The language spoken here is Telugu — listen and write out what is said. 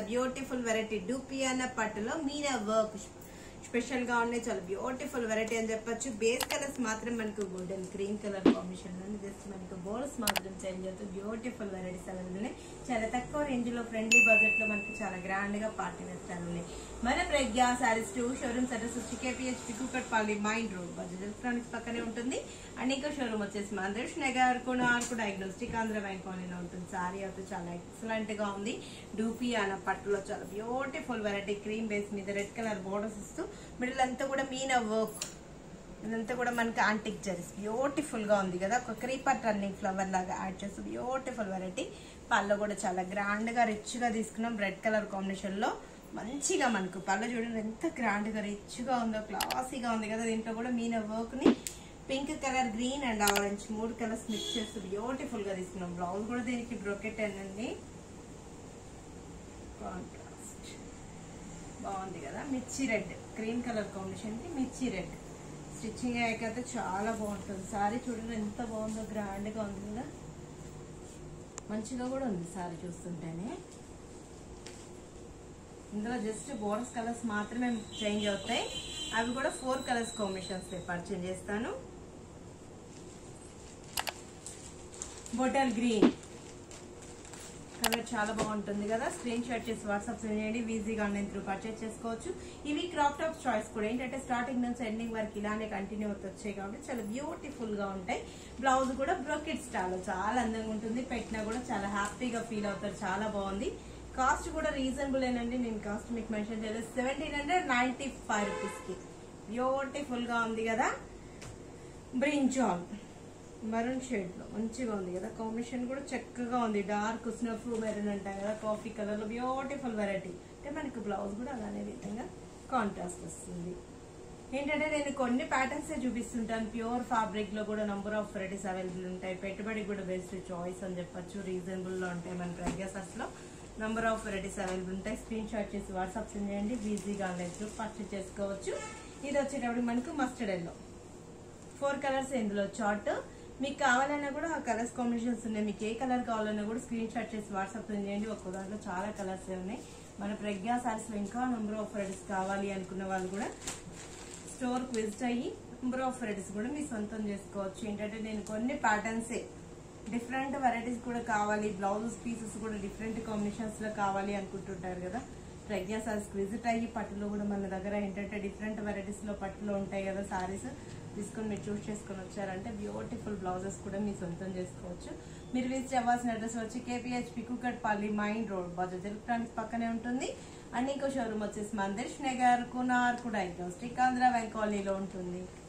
బ్యూటిఫుల్ వెరైటీ డూపియానా పట్టులో మీనా వర్క్ స్పెషల్ గా ఉన్నాయి చాలా బ్యూటిఫుల్ వెరైటీ అని చెప్పొచ్చు బేస్ కలర్స్ మాత్రం మనకు గోల్డెన్ క్రీమ్ కలర్ కాంబినేషన్ లో జస్ట్ మనకు బోర్డ్స్ మాత్రం చేంజ్ అవుతుంది బ్యూటిఫుల్ వెరైటీస్ అవైలబుల్ ఉన్నాయి చాలా తక్కువ రేంజ్ లో ఫ్రెండ్లీ బడ్జెట్ లో మనకి చాలా గ్రాండ్ గా పార్టీ వేస్తారు ఉన్నాయి మన Pragna saris two showrooms address వచ్చి KPH Kukatpally main road Bajaj electronics పక్కనే ఉంటుంది అండ్ ఇంకో షోరూమ్ వచ్చేసి మందర్ష్ నగర్ కొనార్కు డయాగ్నోస్టిక్ ఆంధ్ర బ్యాంక్ కాలనీలో ఉంటుంది సారీ అయితే చాలా ఎక్సలెంట్ గా ఉంది డూపీ అన్న పట్టులో చాలా బ్యూటిఫుల్ వెరైటీ క్రీమ్ బేస్ మీద రెడ్ కలర్ బోర్డర్స్ ఇస్తూ మిడిల్ అంతా కూడా మీనా వర్క్ ఇదంతా కూడా మనకి ఆంటిక్ జరీస్ బ్యూటిఫుల్ గా ఉంది కదా ఒక క్రీపర్ టర్నింగ్ ఫ్లవర్ లాగా యాడ్ చేస్తూ బ్యూటిఫుల్ వెరైటీ పళ్ళు కూడా చాలా గ్రాండ్ గా రిచ్ గా తీసుకున్నాం రెడ్ కలర్ కాంబినేషన్ లో మంచిగా మనకు పళ్ళు చూడండి ఎంత గ్రాండ్ గా రిచ్ గా ఉందో క్లాసీగా ఉంది కదా దీంట్లో కూడా మీన వర్క్ ని pink colour green and orange మూడు కలర్స్ మిక్స్ చేస్తూ బ్యూటిఫుల్ గా తీసుకున్నాం బ్లౌజ్ కూడా దీనికి బ్రోకెట్ అండి కాంట్రాస్ట్ బాగుంది కదా మిర్చి రెడ్ క్రీమ్ కలర్ కాంబినేషన్ కి మిర్చి రెడ్ స్టిచ్చింగ్ అయ్యాకైతే చాలా బాగుంటుంది సారీ చూడండి ఎంత బాగుందో గ్రాండ్ గా ఉంది కదా మంచిగా కూడా ఉంది సారీ చూస్తుంటేనే ఇందులో జస్ట్ బోర్డర్స్ కలర్స్ మాత్రమే చేంజ్ అవుతాయి అవి కూడా ఫోర్ కలర్స్ కాంబినేషన్స్ పర్చేజ్ చేస్తాను బొటల్ గ్రీన్ కలర్ చాలా బాగుంటుంది కదా స్క్రీన్ షాట్ చేసి వాట్సాప్ చేయండి ఈజీగా ఆన్లైన్ త్రూ పర్చేస్ చేసుకోవచ్చు ఇవి క్రాప్ టాప్ చాయిస్ కూడా ఏంటంటే స్టార్టింగ్ నుంచి ఎండింగ్ వరకు ఇలానే కంటిన్యూ అవుతూ వచ్చాయి కాబట్టి చాలా బ్యూటిఫుల్ గా ఉంటాయి బ్లౌజ్ కూడా బ్రోకెట్ స్టైల్ చాలా అందంగా ఉంటుంది పెట్టినా కూడా చాలా హ్యాపీగా ఫీల్ అవుతారు చాలా బాగుంది కాస్ట్ కూడా రీజనబుల్ ఏనండి నేను కాస్ట్ మీకు మెన్షన్ చేయలేదు seventeen hundred ninety five rupees కి బ్యూటిఫుల్ గా ఉంది కదా బ్రింజాల్ మరూన్ షేడ్ లో మంచిగా ఉంది కదా కాంబినేషన్ కూడా చక్కగా ఉంది డార్క్ స్నఫ్ మెరూన్ అంటాయి కదా కాఫీ కలర్ లో బ్యూటిఫుల్ వెరైటీ అంటే మనకి బ్లౌజ్ కూడా అలానే విధంగా కాంట్రాస్ట్ వస్తుంది ఏంటంటే నేను కొన్ని ప్యాటర్న్స్ చూపిస్తుంటాను ప్యూర్ ఫ్యాబ్రిక్ లో కూడా నంబర్ ఆఫ్ వెరైటీస్ అవైలబుల్ ఉంటాయి పెట్టుబడి కూడా బెస్ట్ చాయిస్ అని చెప్పొచ్చు రీజనబుల్ లో ఉంటాయి మన ప్రైజెస్ లో నంబర్ ఆఫ్ వెరైటీస్ అవైలబుల్ ఉంటాయి స్క్రీన్ షాట్ చేసి వాట్సాప్ సెండ్ చేయండి ఈజీగా ఆన్లైన్ త్రూ పర్చేస్ చేసుకోవచ్చు ఇది వచ్చేటప్పుడు మనకు మస్టర్డ్ ఎల్లో ఫోర్ కలర్స్ ఇందులో చార్ట్ మీకు కావాలన్నా కూడా ఆ కలర్స్ కాంబినేషన్స్ ఉన్నాయి మీకు ఏ కలర్ కావాలన్నా కూడా స్క్రీన్ షాట్ చేసి వాట్సాప్ చేయండి ఒక్కో దాంట్లో చాలా కలర్స్ ఉన్నాయి మన ప్రజ్ఞా సారీస్ లో ఇంకా నెంబర్ ఆఫ్ వెరైటీస్ కావాలి అనుకున్న వాళ్ళు కూడా స్టోర్ కు విజిట్ అయ్యి నెంబర్ ఆఫ్ వెరైటీస్ కూడా మీ సొంతం చేసుకోవచ్చు ఏంటంటే నేను కొన్ని ప్యాటర్న్సే డిఫరెంట్ వెరైటీస్ కూడా కావాలి బ్లౌజెస్ పీసెస్ కూడా డిఫరెంట్ కాంబినేషన్స్ లో కావాలి అనుకుంటుంటారు కదా ప్రజ్ఞా సారీస్ విజిట్ అయ్యి పట్టులో కూడా మన దగ్గర ఏంటంటే డిఫరెంట్ వెరైటీస్ లో పట్టులో ఉంటాయి కదా సారీస్ తీసుకొని మీరు చూస్ చేసుకొని వచ్చారంటే బ్యూటిఫుల్ బ్లౌజెస్ కూడా మీ సొంతం చేసుకోవచ్చు మీరు విజిట్ అవ్వాల్సిన అడ్రస్ వచ్చి KPHB Kukatpally main road Bajaj electronics పక్కనే ఉంటుంది అండ్ ఇంకో షోరూమ్ వచ్చేసి మందిర్ నగర్ కునార్ కూడా డయాగ్నోస్టిక్ ఆంధ్ర బ్యాంక్ కాలనీలో ఉంటుంది